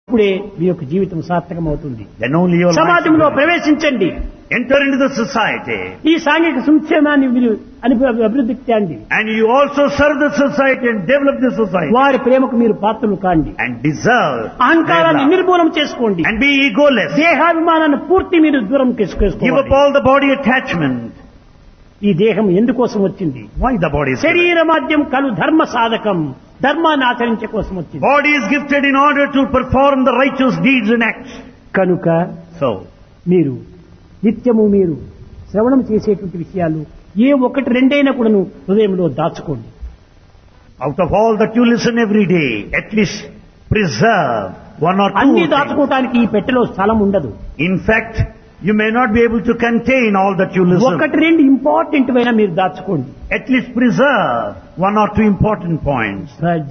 అప్పుడే మీ యొక్క జీవితం సార్థకం అవుతుంది Then only your life సమాజంలో will ప్రవేశించండి enter into the society. ఈ సాంఘిక సంక్షేమాన్ని మీరు అను- అభివృద్ధి చేయండి And you also serve the society and develop the society. వారి ప్రేమకు మీరు పాత్రలు కాండి And deserve their అహంకారాన్ని love. నిర్మూలన చేసుకోండి And be egoless. దేహాభిమానాన్ని పూర్తి మీరు దూరం Give up చేసుకోవాలి all the body attachment. ఈ దేహం ఎందుకోసం వచ్చింది Why the body is given? శరీర మాధ్యం కలు ధర్మ సాధకం ధర్మాన్ని ఆచరించే కోసం వచ్చింది Body is gifted in order to perform the righteous deeds and acts. కనుక So, మీరు నిత్యము మీరు శ్రవణం చేసేటువంటి విషయాలు ఏ ఒకటి రెండైనా కూడాను హృదయంలో దాచుకోండి out of all that you listen every day, at least preserve one or two అన్ని things. దాచుకోవటానికి ఈ పెట్టెలో స్థలం ఉండదు In fact, you may not be able to contain all that you listen. ఒకటి రెండు ఇంపార్టెంట్ అయినా మీరు దాచుకోండి At least preserve one or two important points.